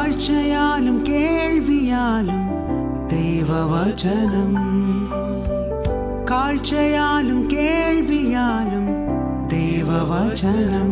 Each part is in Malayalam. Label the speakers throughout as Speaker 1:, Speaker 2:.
Speaker 1: കാഴ്ചയാലും കേൾവിയാലും ദൈവവചനം കാഴ്ചയാലും കേൾവിയാലും ദൈവവചനം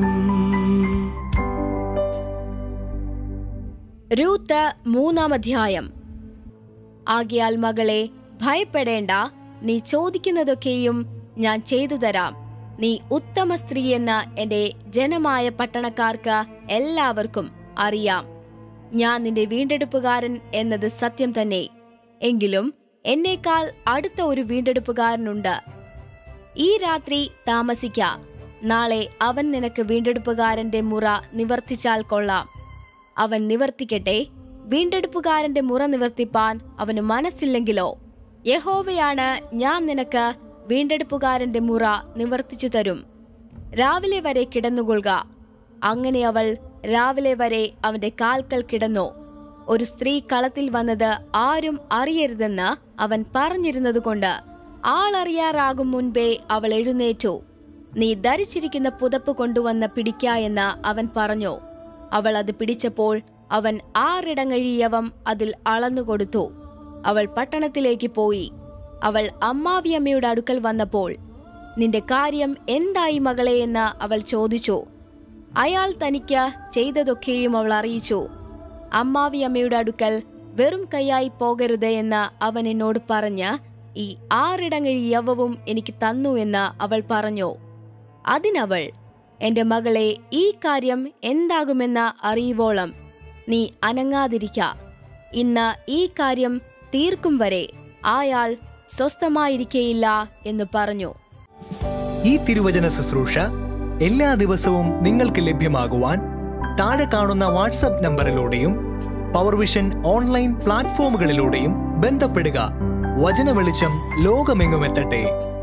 Speaker 2: രൂത്ത് മൂന്നാം അധ്യായം ആകയാൽ മകളെ ഭയപ്പെടേണ്ട നീ ചോദിക്കുന്നതൊക്കെയും ഞാൻ ചെയ്തു തരാം നീ ഉത്തമ സ്ത്രീ എന്ന എന്റെ ജനമായ പട്ടണക്കാർക്ക് എല്ലാവർക്കും അറിയാം ഞാൻ നിന്റെ വീണ്ടെടുപ്പുകാരൻ എന്നത് സത്യം തന്നെ എങ്കിലും എന്നേക്കാൾ അടുത്ത ഒരു വീണ്ടെടുപ്പുകാരനുണ്ട് ഈ രാത്രി താമസിക്ക നാളെ അവൻ നിനക്ക് വീണ്ടെടുപ്പുകാരന്റെ മുറ നിവർത്തിച്ചാൽ കൊള്ളാം അവൻ നിവർത്തിക്കട്ടെ വീണ്ടെടുപ്പുകാരന്റെ മുറ നിവർത്തിപ്പാൻ അവന് മനസ്സില്ലെങ്കിലോ യഹോവയാണ് ഞാൻ നിനക്ക് വീണ്ടെടുപ്പുകാരന്റെ മുറ നിവർത്തിച്ചു തരും രാവിലെ വരെ കിടന്നുകൊള്ളുക അങ്ങനെ അവൾ രാവിലെ വരെ അവന്റെ കാൽക്കൽ കിടന്നു ഒരു സ്ത്രീ കളത്തിൽ വന്നത് ആരും അറിയരുതെന്ന് അവൻ പറഞ്ഞിരുന്നതുകൊണ്ട് ആളറിയാറാകും മുൻപേ അവൾ എഴുന്നേറ്റു നീ ധരിച്ചിരിക്കുന്ന പുതപ്പ് കൊണ്ടുവന്ന് പിടിക്ക എന്ന് അവൻ പറഞ്ഞു അവൾ അത് പിടിച്ചപ്പോൾ അവൻ ആറിടങ്ങഴിയവം അതിൽ അളന്നുകൊടുത്തു അവൾ പട്ടണത്തിലേക്ക് പോയി അവൾ അമ്മാവിയമ്മയുടെ അടുക്കൽ വന്നപ്പോൾ നിന്റെ കാര്യം എന്തായി മകളെ എന്ന് അവൾ ചോദിച്ചു അയാൾ തനിക്ക് ചെയ്തതൊക്കെയും അവൾ അറിയിച്ചു അമ്മാവിയമ്മയുടെ അടുക്കൽ വെറും കൈയായി പോകരുത് എന്ന് അവൻ എന്നോട് പറഞ്ഞ് ഈ ആറിടങ്ങഴി യവവും എനിക്ക് തന്നു എന്ന് അവൾ പറഞ്ഞു അതിനവൾ എന്റെ മകളെ ഈ കാര്യം എന്താകുമെന്ന് അറിയുവോളം നീ അനങ്ങാതിരിക്ക ഇന്ന് ഈ കാര്യം തീർക്കും വരെ ആയാൾ സ്വസ്ഥമായിരിക്കയില്ല എന്ന് പറഞ്ഞു
Speaker 3: ഈ തിരുവചന ശുശ്രൂഷ എല്ലാ ദിവസവും നിങ്ങൾക്ക് ലഭ്യമാകുവാൻ താഴെ കാണുന്ന വാട്സപ്പ് നമ്പറിലൂടെയും പവർവിഷൻ ഓൺലൈൻ പ്ലാറ്റ്ഫോമുകളിലൂടെയും ബന്ധപ്പെടുക വചന വെളിച്ചം ലോകമെങ്ങുമെത്തട്ടെ